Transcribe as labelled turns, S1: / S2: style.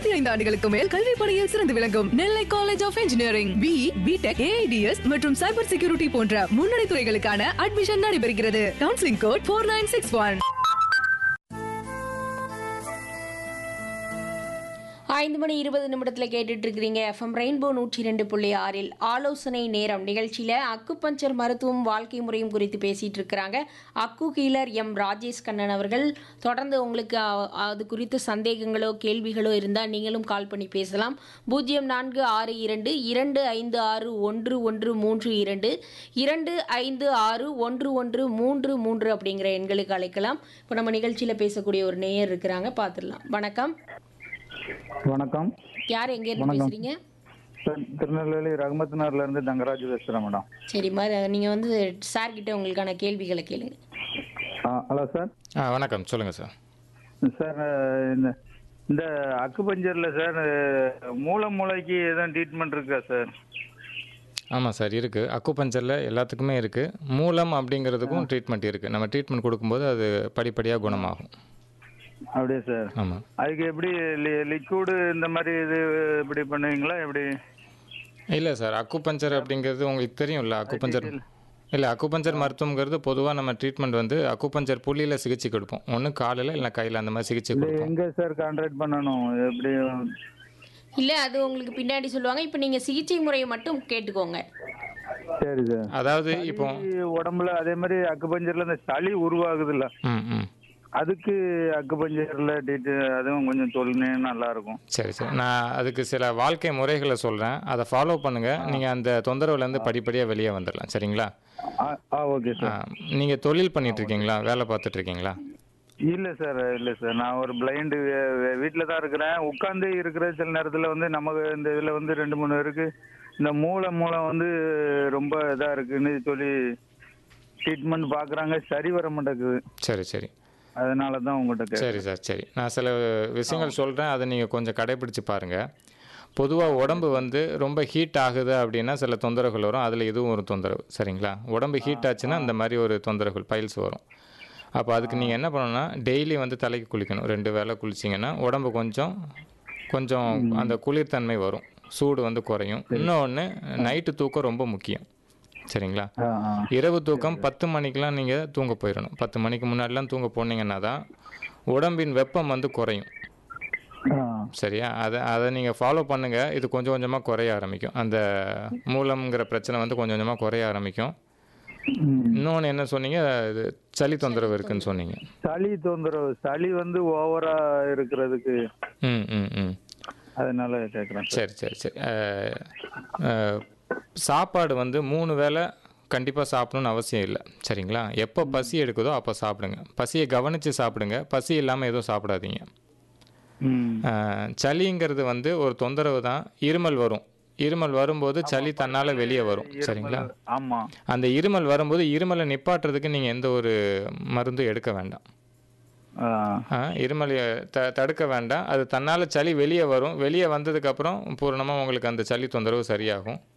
S1: இருபத்தி ஐந்து ஆண்டுகளுக்கு மேல் கல்வி பணியில் சிறந்து விளங்கும் Nellai college of engineering B BTech AIDS மற்றும் சைபர் செக்யூரிட்டி போன்ற முன்னணி துறைகளுக்கான அட்மிஷன் நடைபெறுகிறது counselling code four nine six one
S2: ஐந்து மணி இருபது நிமிடத்தில் கேட்டுட்டு இருக்கிறீங்க எஃப்எம் ரெயின்போ நூற்றி ரெண்டு புள்ளி ஆறில் ஆலோசனை நேரம் நிகழ்ச்சியில் அக்குபஞ்சர் மருத்துவம் வாழ்க்கை முறையும் குறித்து பேசிட்டு இருக்கிறாங்க அக்கு ஹீலர் எம் ராஜேஷ் கண்ணன் அவர்கள் தொடர்ந்து உங்களுக்கு அ- அது குறித்து சந்தேகங்களோ கேள்விகளோ இருந்தால் நீங்களும் கால் பண்ணி பேசலாம் பூஜ்ஜியம் நான்கு ஆறு இரண்டு இரண்டு ஐந்து ஆறு ஒன்று ஒன்று மூன்று இரண்டு இரண்டு ஐந்து ஆறு ஒன்று ஒன்று மூன்று மூன்று அப்படிங்கிற எண்களுக்கு அழைக்கலாம் இப்போ நம்ம நிகழ்ச்சியில் பேசக்கூடிய ஒரு நேயர் இருக்கிறாங்க பார்த்துடலாம் வணக்கம்
S3: வணக்கம்
S2: யார் எங்க இருந்து
S3: வணக்கம்.
S2: பேசுறீங்க
S3: சார் திருநெல்வேலி ரகுமத் நகர்ல இருந்து தங்கராஜ் பேசுறேன் மேடம்
S2: சரி மாதிரி நீங்க வந்து சார் கிட்ட உங்களுக்கான கேள்விகளை கேளுங்க
S3: ஆ, ஹலோ சார்
S4: ஆ வணக்கம் சொல்லுங்கள் சார்
S3: சார் அஹ், இந்த இந்த அக்குபஞ்சர்ல சார் அஹ், மூளை மூளைக்கு எதுவும் ட்ரீட்மெண்ட் இருக்கா சார்
S4: ஆமாம் சார் இருக்குது அக்குபஞ்சரில் எல்லாத்துக்குமே இருக்குது மூலம் அப்படிங்கிறதுக்கும் ட்ரீட்மெண்ட் இருக்குது நம்ம ட்ரீட்மெண்ட் கொடுக்கும்போது அது படிப்படியாக குணமாகும்
S3: அப்படியே சார்
S4: ஆமாம்
S3: அதுக்கு எப்படி லிக்விடு இந்த மாதிரி இது இப்படி பண்ணுவீங்களா எப்படி
S4: இல்லை சார் அக்குபஞ்சர் அப்படிங்கிறது உங்களுக்கு தெரியும்ல அக்குபஞ்சர் இல்லை அக்குபஞ்சர் மருத்துவங்கிறது பொதுவாக நம்ம ட்ரீட்மெண்ட் வந்து அக்குபஞ்சர் புள்ளியில் சிகிச்சை கொடுப்போம் ஒன்று காலில் இல்லை கையில் அந்த மாதிரி சிகிச்சை
S3: இது
S4: கொடுப்போம்
S3: எங்க சார் கான்ட்ராக்ட் பண்ணணும் எப்படி
S2: இல்ல அது உங்களுக்கு பின்னாடி சொல்லுவாங்க இப்போ நீங்க சிகிச்சை முறையை மட்டும் கேட்டுக்கோங்க
S3: சரி சார்
S4: அதாவது இப்போ
S3: உடம்புல அதே மாதிரி அக்குபஞ்சர்ல இந்த சளி உருவாகுதுல்ல
S4: ம் ம்
S3: அதுக்கு அக்குபஞ்சர்ல டீட்டு அதுவும் கொஞ்சம் சொல்லுனே நல்லா இருக்கும்
S4: சரி சரி நான் அதுக்கு சில வாழ்க்கை முறைகளை சொல்கிறேன் அதை ஃபாலோ பண்ணுங்கள் நீங்கள் அந்த தொந்தரவுலேருந்து படிப்படியாக வெளியே வந்துடலாம் சரிங்களா
S3: ஆ ஆ ஓகே சார்
S4: நீங்கள் தொழில் பண்ணிட்டு இருக்கீங்களா வேலை பார்த்துட்டு இருக்கீங்களா
S3: இல்ல சார் இல்ல சார் நான் ஒரு பிளைண்டு வீட்டில் தான் இருக்கிறேன் உட்காந்து இருக்கிற சில நேரத்தில் வந்து நமக்கு இந்த இதில் வந்து ரெண்டு மூணு இருக்கு இந்த மூளை மூலம் வந்து ரொம்ப இதாக இருக்குன்னு சொல்லி ட்ரீட்மெண்ட் பார்க்குறாங்க சரி வர மாட்டேங்குது
S4: சரி சரி
S3: அதனால தான் உங்கள்கிட்ட கே
S4: சரி சார் சரி நான் சில விஷயங்கள் சொல்கிறேன் அதை நீங்கள் கொஞ்சம் கடைபிடிச்சு பாருங்கள் பொதுவாக உடம்பு வந்து ரொம்ப ஹீட் ஆகுது அப்படின்னா சில தொந்தரவுகள் வரும் அதில் இதுவும் ஒரு தொந்தரவு சரிங்களா உடம்பு ஹீட் ஆச்சுன்னா அந்த மாதிரி ஒரு தொந்தரவுகள் பைல்ஸ் வரும் அப்போ அதுக்கு நீங்கள் என்ன பண்ணணும்னா டெய்லி வந்து தலைக்கு குளிக்கணும் ரெண்டு வேளை குளிச்சிங்கன்னா உடம்பு கொஞ்சம் கொஞ்சம் அந்த குளிர்தன்மை வரும் சூடு வந்து குறையும் இன்னொன்று நைட்டு தூக்கம் ரொம்ப முக்கியம் சரிங்களா
S3: ஆ ஆ
S4: இரவு தூக்கம் பத்து மணிக்கெலாம் நீங்கள் தூங்க போயிடணும் பத்து மணிக்கு முன்னாடிலாம் தூங்க போனீங்கன்னா தான் உடம்பின் வெப்பம் வந்து குறையும்
S3: ஆ
S4: சரியா அதை அதை நீங்கள் ஃபாலோ பண்ணுங்கள் இது கொஞ்சம் கொஞ்சமாக குறைய ஆரம்பிக்கும் அந்த மூலம்ங்கிற பிரச்சனை வந்து கொஞ்சம் கொஞ்சமாக குறைய ஆரம்பிக்கும்
S3: ம்.
S4: இன்னொன்று என்ன சொன்னீங்க இது சளி தொந்தரவு இருக்குன்னு சொன்னீங்க
S3: சளி தொந்தரவு சளி வந்து ஓவரா இருக்கிறதுக்கு
S4: ம் ம் ம்
S3: அதனால கேட்குறேன்
S4: சரி சரி சரி அஹ், அஹ், சாப்பாடு வந்து மூணு வேளை கண்டிப்பாக சாப்பிடணும்னு அவசியம் இல்லை சரிங்களா எப்போ பசி எடுக்குதோ அப்போ சாப்பிடுங்க பசியை கவனித்து சாப்பிடுங்க பசி இல்லாமல் எதுவும் சாப்பிடாதீங்க
S3: ம்
S4: அஹ், சளிங்கிறது வந்து ஒரு தொந்தரவு தான் இருமல் வரும் இருமல் வரும்போது சளி தன்னால் வெளியே வரும் சரிங்களா
S3: ஆமா
S4: அந்த இருமல் வரும்போது இருமலை நிப்பாட்டுறதுக்கு நீங்கள் எந்த ஒரு மருந்தும் எடுக்க வேண்டாம்
S3: ஆ
S4: ஆ, இருமலை த தடுக்க வேண்டாம் அது தன்னால் சளி வெளியே வரும் வெளியே வந்ததுக்கப்புறம் பூரணமாக உங்களுக்கு அந்த சளி தொந்தரவு சரியாகும்